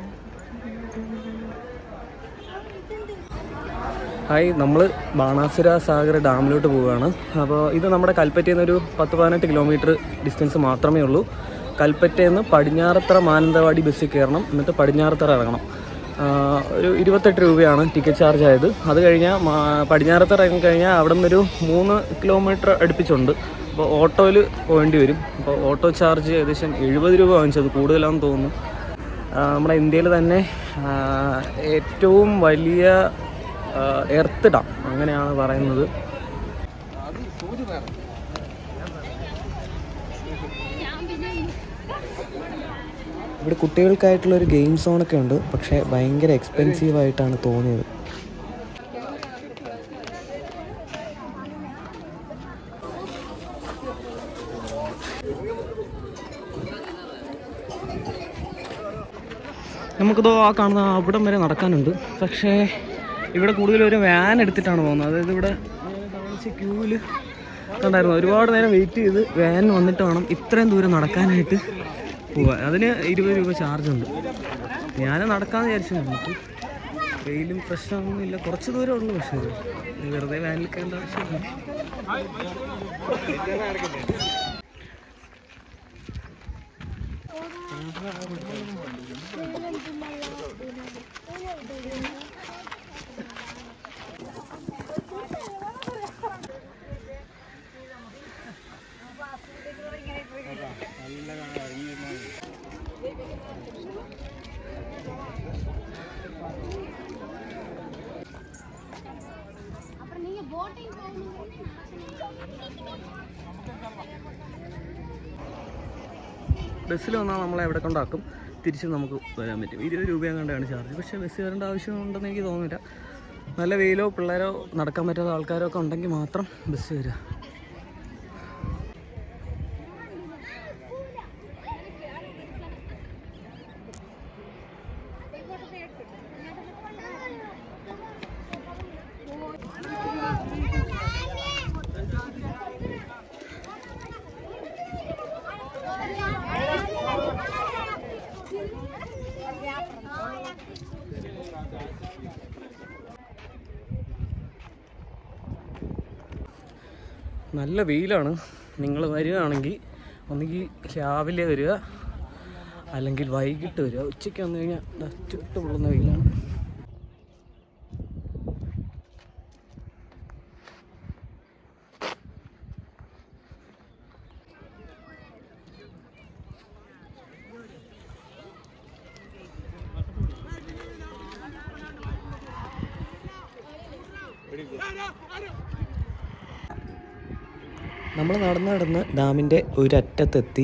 Hi നമ്മൾ ബാണാസുര സാഗർ ഡാമിലോട്ട് പോവുകയാണ് അപ്പോൾ ഇത് നമ്മുടെ കൽപ്പറ്റയിൽ നിന്ന് ഒരു പത്ത് പതിനെട്ട് കിലോമീറ്റർ ഡിസ്റ്റൻസ് മാത്രമേ ഉള്ളൂ കൽപ്പറ്റയിൽ നിന്ന് പടിഞ്ഞാറത്തറ മാനന്തവാടി ബസ്സിൽ കയറണം എന്നിട്ട് പടിഞ്ഞാറത്തറ ഇറങ്ങണം ആ, ഒരു ഇരുപത്തെട്ട് രൂപയാണ് ടിക്കറ്റ് ചാർജ് ആയത് അത് കഴിഞ്ഞാൽ മാ- പടിഞ്ഞാറത്തറ ഇറങ്ങി കഴിഞ്ഞാൽ അവിടെ നിന്നൊരു മൂന്ന് കിലോമീറ്റർ അടുപ്പിച്ചുണ്ട് അപ്പോൾ ഓട്ടോയിൽ പോകേണ്ടി വരും അപ്പോൾ ഓട്ടോ ചാർജ് ഏകദേശം എഴുപത് രൂപ വാങ്ങിച്ചത് കൂടുതലാണെന്ന് തോന്നുന്നു ആ, നമ്മുടെ ഇന്ത്യയിൽ തന്നെ ആ, ഏറ്റവും വലിയ എർത്ത് ഡാം അങ്ങനെയാണ് പറയുന്നത് ഇവിടെ കുട്ടികൾക്കായിട്ടുള്ള ഒരു ഗെയിം സോണൊക്കെ ഉണ്ട് പക്ഷേ ഭയങ്കര എക്സ്പെൻസീവ് ആയിട്ടാണ് തോന്നിയത് നമുക്കിതോ ആ കാണുന്ന അവിടം വരെ നടക്കാനുണ്ട് പക്ഷേ ഇവിടെ കൂടുതലും ഒരു വാൻ എടുത്തിട്ടാണ് പോകുന്നത് അതായത് ഇവിടെ കാണിച്ച ക്യൂവിൽ കണ്ടായിരുന്നു ഒരുപാട് നേരം വെയിറ്റ് ചെയ്ത് വാൻ വന്നിട്ട് വേണം ഇത്രയും ദൂരം നടക്കാനായിട്ട് പോവാൻ അതിന് ഇരുപത് രൂപ ചാർജ് ഉണ്ട് ഞാൻ നടക്കാമെന്ന് വിചാരിച്ചു നമുക്ക് വെയിലും പ്രശ്നമൊന്നുമില്ല കുറച്ച് ദൂരം ഉള്ളൂ പക്ഷേ ഇത് വെറുതെ വാനിൽ കയറേണ്ട ആവശ്യമില്ല அப்புறம் நீங்க போட்டிங் போகணும் ബസ്സിൽ വന്നാൽ നമ്മളെ എവിടെ കൊണ്ടാക്കും തിരിച്ച് നമുക്ക് വരാൻ പറ്റും ഇരുപത് രൂപയും കണ്ടാണ് ചാർജ് പക്ഷേ ബസ് വരേണ്ട ആവശ്യമുണ്ടെന്ന് എനിക്ക് തോന്നുന്നില്ല നല്ല വെയിലോ പിള്ളേരോ നടക്കാൻ പറ്റാത്ത ആൾക്കാരോ ഒക്കെ ഉണ്ടെങ്കിൽ മാത്രം ബസ് വരിക നല്ല വെയിലാണ് നിങ്ങൾ വരികയാണെങ്കിൽ ഒന്നുകിൽ രാവിലെ വരിക അല്ലെങ്കിൽ വൈകിട്ട് വരിക ഉച്ചയ്ക്ക് വന്നു കഴിഞ്ഞാൽ ദാ ചുട്ട് പൊള്ളുന്ന വെയിലാണ് നമ്മൾ നടന്ന് നടന്ന് ഡാമിൻ്റെ ഒരറ്റത്തെത്തി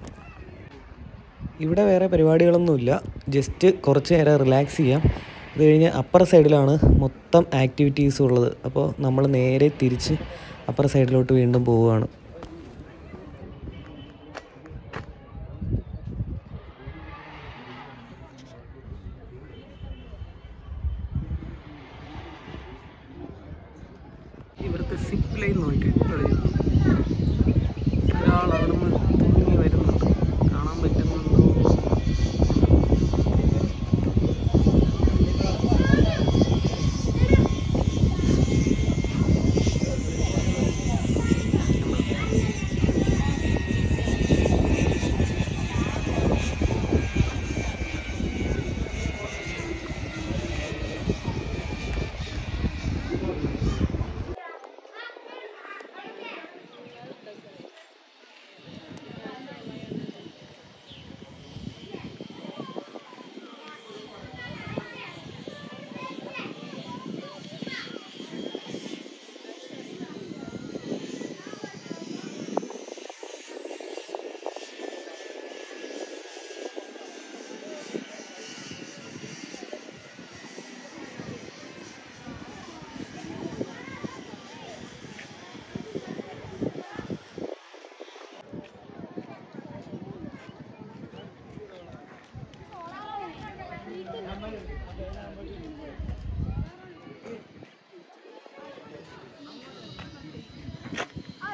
ഇവിടെ വേറെ പരിപാടികളൊന്നുമില്ല ജസ്റ്റ് കുറച്ച് നേരം റിലാക്സ് ചെയ്യാം അത് കഴിഞ്ഞ് അപ്പർ സൈഡിലാണ് മൊത്തം ആക്ടിവിറ്റീസ് ഉള്ളത് അപ്പോൾ നമ്മൾ നേരെ തിരിച്ച് അപ്പർ സൈഡിലോട്ട് വീണ്ടും പോവുകയാണ് ഇവിടുത്തെ സിപ്പ് ലൈൻ നോക്കി ഒരാൾ അവിടെ നിന്ന് തൂങ്ങി വരുന്നുണ്ട് കാണാൻ പറ്റുന്നുണ്ടോ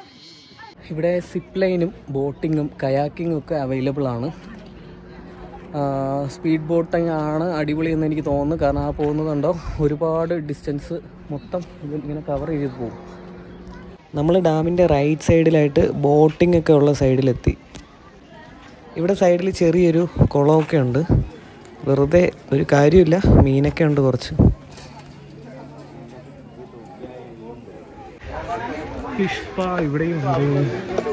ഇവിടെ സിപ്പ് ലൈനും ബോട്ടിങ്ങും കയാക്കിങ്ങും ഒക്കെ അവൈലബിൾ ആണ് സ്പീഡ് ബോട്ടിങ് ആണ് അടിപൊളി എന്ന് എനിക്ക് തോന്നുന്നു കാരണം ആ പോകുന്നതുണ്ടോ ഒരുപാട് ഡിസ്റ്റൻസ് മൊത്തം ഇത് ഇങ്ങനെ കവർ ചെയ്ത് പോകും നമ്മൾ ഡാമിൻ്റെ റൈറ്റ് സൈഡിലായിട്ട് ബോട്ടിംഗ് ഒക്കെ ഉള്ള സൈഡിലെത്തി ഇവിടെ സൈഡിൽ ചെറിയൊരു കുളമൊക്കെ ഉണ്ട് വെറുതെ ഒരു കാര്യമില്ല മീനൊക്കെ ഉണ്ട് കുറച്ച് ഫിഷ് പാ ഇവിടെയും ഉണ്ട്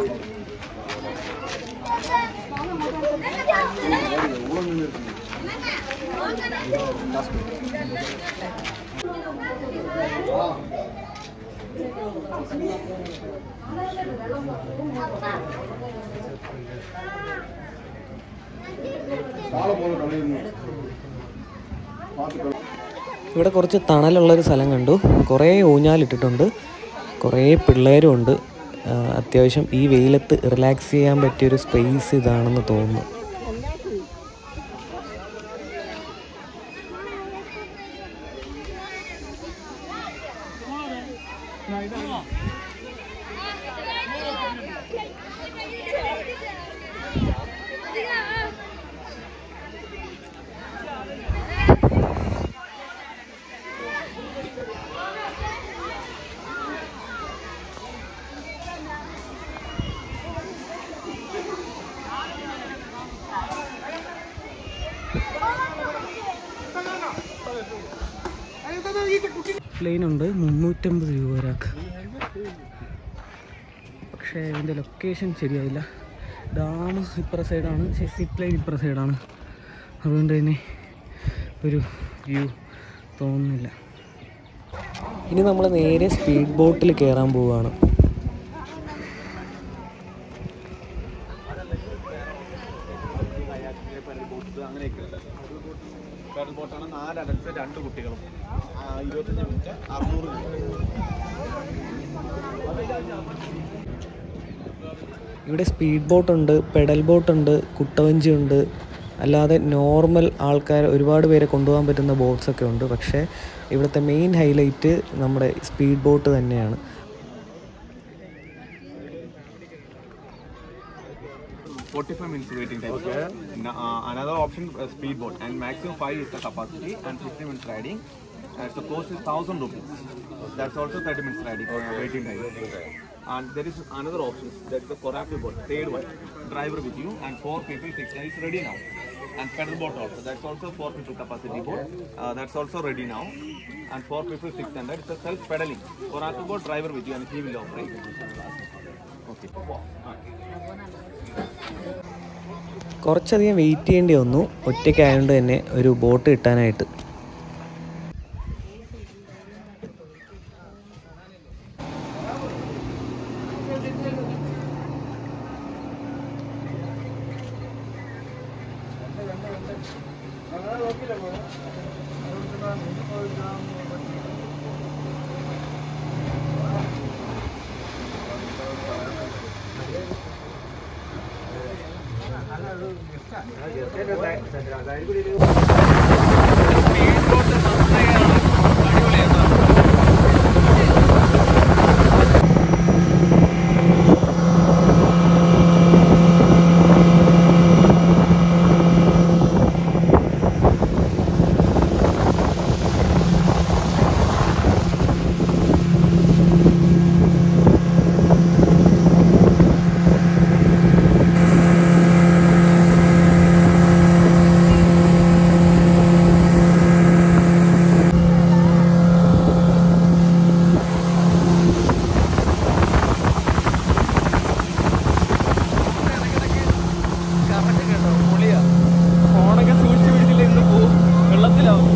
ഇവിടെ കുറച്ച് തണലുള്ളൊരു സ്ഥലം കണ്ടു കുറേ ഊഞ്ഞാലിട്ടിട്ടുണ്ട് കുറേ പിള്ളേരും ഉണ്ട് ആ, അത്യാവശ്യം ഈ വെയിലത്ത് റിലാക്സ് ചെയ്യാൻ പറ്റിയൊരു സ്പേസ് ഇതാണെന്ന് തോന്നുന്നു പ്ലെയിൻ ഉണ്ട് മുന്നൂറ്റമ്പത് രൂപ ഒരാൾക്ക് പക്ഷേ ഇതിൻ്റെ ലൊക്കേഷൻ ശരിയായില്ല ഡാം ഇപ്പുറ സൈഡാണ് സിപ്പ് ലൈൻ ഇപ്പുറ സൈഡാണ് അതുകൊണ്ട് തന്നെ ഒരു വ്യൂ തോന്നുന്നില്ല ഇനി നമ്മൾ നേരെ സ്പീഡ് ബോട്ടിൽ കയറാൻ പോവുകയാണ് പെഡൽ ബോട്ടാണ് നാല് അഡൽസ് രണ്ട് കുട്ടികളും ആ, ഇരുപത്തഞ്ച് മിനിറ്റ് അറുന്നൂറ് രൂപ ഇവിടെ സ്പീഡ് ബോട്ടുണ്ട് പെഡൽ ബോട്ടുണ്ട് കുട്ടവഞ്ചി ഉണ്ട് അല്ലാതെ നോർമൽ ആൾക്കാർ ഒരുപാട് പേരെ കൊണ്ടുപോകാൻ പറ്റുന്ന ബോട്ട്സ് ഒക്കെ ഉണ്ട് പക്ഷേ ഇവിടുത്തെ മെയിൻ ഹൈലൈറ്റ് നമ്മുടെ സ്പീഡ് ബോട്ട് തന്നെയാണ് Forty-five minutes waiting time. Okay. uh, another option, uh, speedboat, and maximum five is the capacity, and 50 minutes riding. And the cost is thousand rupees. That's also 30 minutes riding, uh, waiting time. And there is another option, that's the Korapi boat, third one. Driver with you, and four people, six. It's ready now. And pedal boat also, that's also four people capacity boat. Uh, that's also ready now. And four people, 600. It's a self-pedaling. Korapi boat, driver with you, and he will operate. Okay. കുറച്ചധികം wait ചെയ്യേണ്ടി വന്നു ഒറ്റയ്ക്കായതുകൊണ്ട് തന്നെ ഒരു boat കിട്ടാനായിട്ട് ഫോണൊക്കെ സൂക്ഷിച്ചു പിടിച്ചില്ല ഇന്ന് പോവും വെള്ളത്തിലാവും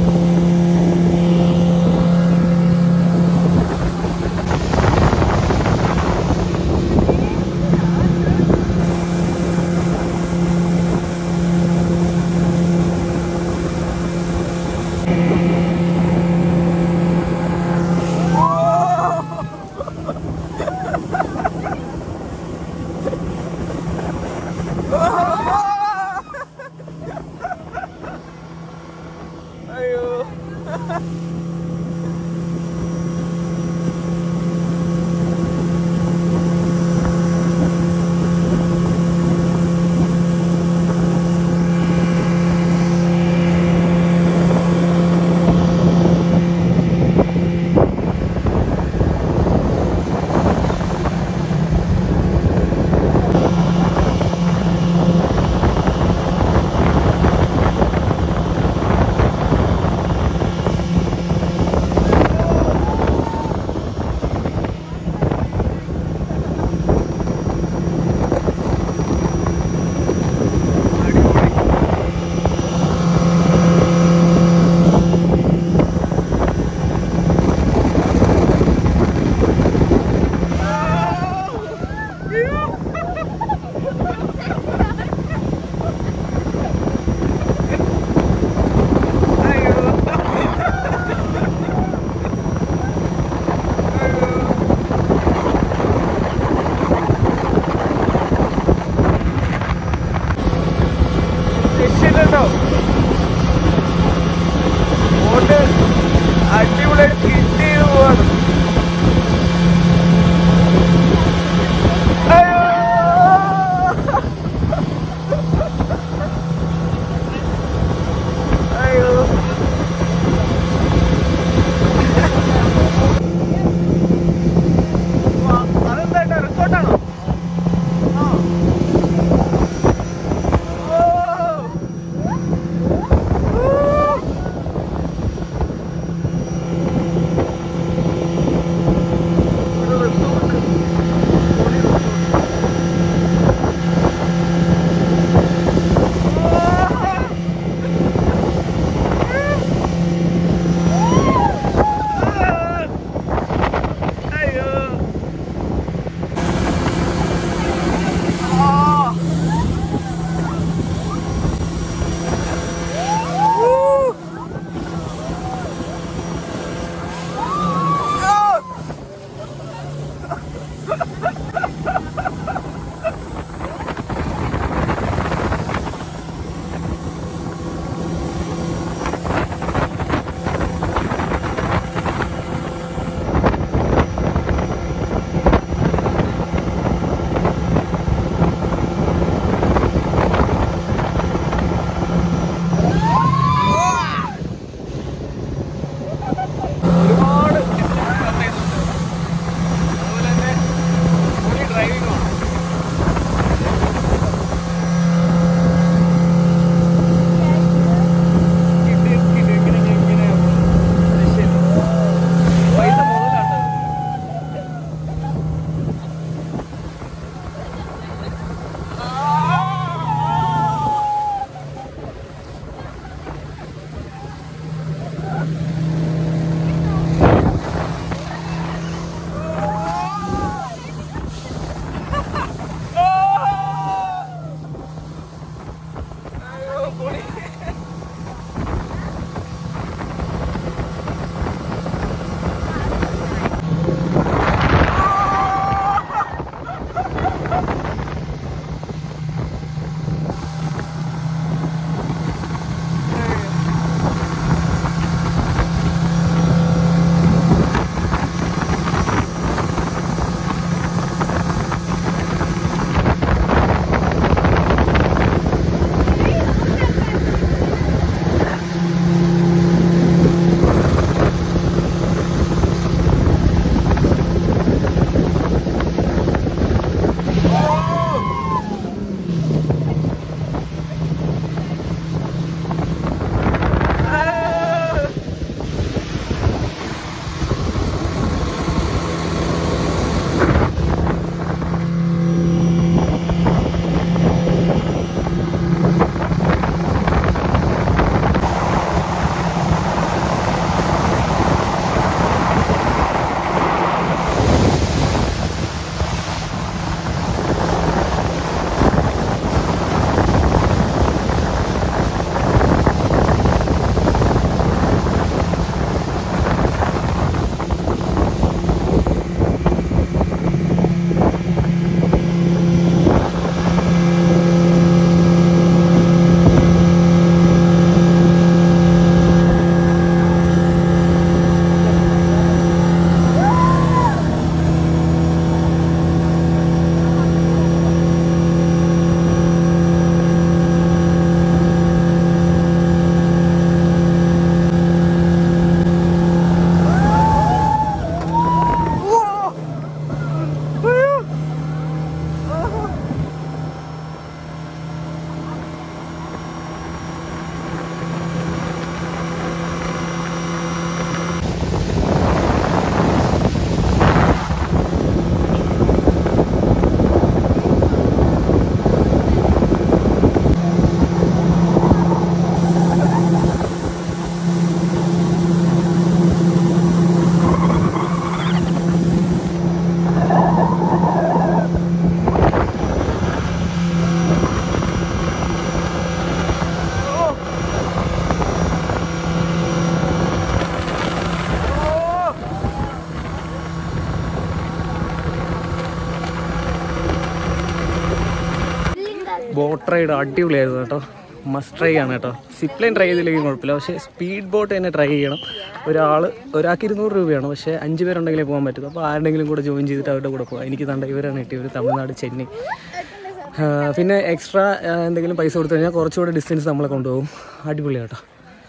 ബോട്ട് റൈഡ് അടിപൊളിയായിരുന്നു കേട്ടോ മസ്റ്റ് ട്രൈ ആണ് കേട്ടോ സിപ്പ് ലൈൻ ട്രൈ ചെയ്തില്ലെങ്കിൽ കുഴപ്പമില്ല പക്ഷേ സ്പീഡ് ബോട്ട് തന്നെ ട്രൈ ചെയ്യണം ഒരാൾ ഒരാൾക്ക് ഇരുന്നൂറ് രൂപയാണ് പക്ഷേ അഞ്ച് പേരുണ്ടെങ്കിലേ പോകാൻ പറ്റും അപ്പോൾ ആരുടെങ്കിലും കൂടെ ജോയിൻ ചെയ്തിട്ട് അവരുടെ കൂടെ പോകാം എനിക്ക് തണ്ട ഇവരാണ് കിട്ടിയത് ഒരു തമിഴ്നാട് ചെന്നൈ ആ, പിന്നെ എക്സ്ട്രാ എന്തെങ്കിലും പൈസ കൊടുത്തു കഴിഞ്ഞാൽ കുറച്ചുകൂടെ ഡിസ്റ്റൻസ് നമ്മളെ കൊണ്ടുപോകും അടിപൊളിയാണ് കേട്ടോ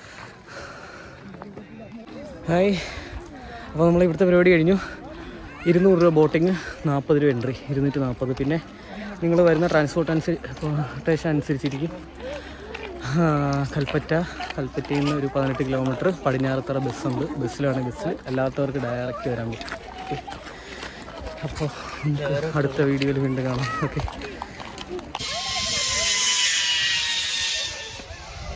ഹായ് അപ്പോൾ നമ്മൾ ഇവിടുത്തെ പരിപാടി കഴിഞ്ഞു ഇരുന്നൂറ് രൂപ ബോട്ടിങ് നാൽപ്പത് രൂപ എൻട്രി ഇരുന്നൂറ്റി നാൽപ്പത് പിന്നെ നിങ്ങൾ വരുന്ന ട്രാൻസ്പോർട്ട് അനുസരിച്ച് അനുസരിച്ചിരിക്കും ആ, കൽപ്പറ്റ കൽപ്പറ്റയിൽ നിന്ന് ഒരു പതിനെട്ട് കിലോമീറ്റർ പടിഞ്ഞാറത്തറ ബസ്സുണ്ട് ബസ്സിലാണ് ബസ് അല്ലാത്തവർക്ക് ഡയറക്റ്റ് വരാൻ പറ്റും ഓക്കെ അപ്പോൾ അടുത്ത വീഡിയോയിൽ വീണ്ടും കാണാം ഓക്കെ